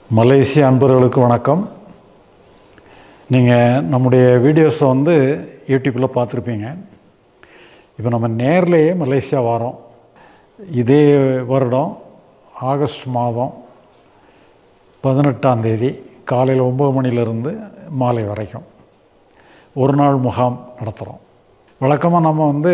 மலேசிய அன்பர்களுக்கு வணக்கம் நீங்கள் நம்முடைய வீடியோஸை வந்து யூடியூப்பில் பார்த்துருப்பீங்க இப்போ நம்ம நேர்லேயே மலேசியா வரோம் இதே வருடம் ஆகஸ்ட் மாதம் பதினெட்டாம் தேதி காலையில் ஒம்பது மணிலேருந்து மாலை வரைக்கும் ஒரு நாள் முகாம் நடத்துகிறோம் வழக்கமாக நம்ம வந்து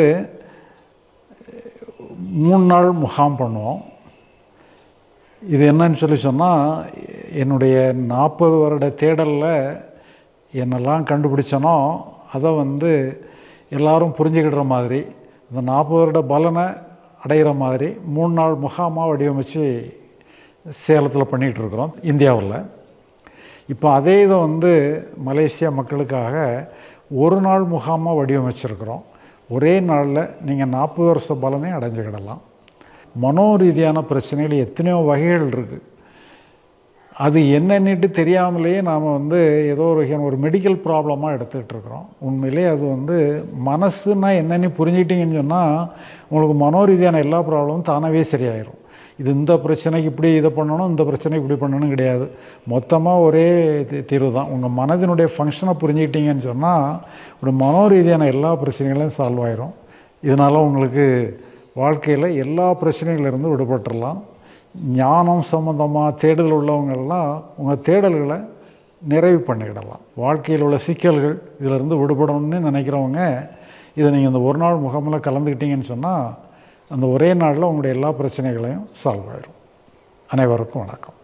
மூணு நாள் முகாம் பண்ணுவோம் இது என்னன்னு சொல்லி சொன்னால் என்னுடைய நாற்பது வருட தேடலில் என்னெல்லாம் கண்டுபிடிச்சனோ அதை வந்து எல்லாரும் புரிஞ்சுக்கிடுற மாதிரி இந்த நாற்பது வருட பலனை அடைகிற மாதிரி மூணு நாள் முகாமாக வடிவமைச்சு சேலத்தில் பண்ணிகிட்ருக்குறோம் இந்தியாவில் இப்போ அதே இதை வந்து மலேசியா மக்களுக்காக ஒரு நாள் முகாமாக வடிவமைச்சிருக்கிறோம் ஒரே நாளில் நீங்கள் நாற்பது வருஷ பலனை அடைஞ்சுக்கிடலாம் மனோ ரீதியான பிரச்சனைகள் எத்தனையோ வகைகள் இருக்குது அது என்னன்னுட்டு தெரியாமலேயே நாம் வந்து ஏதோ ஒரு வகையான ஒரு மெடிக்கல் ப்ராப்ளமாக எடுத்துக்கிட்டு இருக்கிறோம் உண்மையிலே அது வந்து மனசுனா என்னென்னு புரிஞ்சிட்டிங்கன்னு சொன்னால் உங்களுக்கு மனோ ரீதியான எல்லா ப்ராப்ளமும் தானாகவே சரியாயிடும் இது இந்த பிரச்சனைக்கு இப்படி இதை பண்ணணும் இந்த பிரச்சனைக்கு இப்படி பண்ணணும் கிடையாது மொத்தமாக ஒரே தி- தீர்வு தான் உங்கள் மனதினுடைய ஃபங்க்ஷனை புரிஞ்சுக்கிட்டீங்கன்னு சொன்னால் உங்களுடைய மனோ ரீதியான எல்லா பிரச்சனைகளையும் சால்வ் ஆயிரும் இதனால் உங்களுக்கு வாழ்க்கையில் எல்லா பிரச்சனைகளிலிருந்து விடுபட்டுறலாம் ஞானம் சம்மந்தமாக தேடுதல் உள்ளவங்கெல்லாம் உங்கள் தேடல்களை நிறைவு பண்ணிக்கிடலாம் வாழ்க்கையில் உள்ள சிக்கல்கள் இதிலிருந்து விடுபடணும்னு நினைக்கிறவங்க இதை நீங்கள் இந்த ஒரு நாள் முகாமில் கலந்துக்கிட்டீங்கன்னு சொன்னால் அந்த ஒரே நாளில் உங்களுடைய எல்லா பிரச்சனைகளையும் சால்வ் ஆயிடும் அனைவருக்கும் வணக்கம்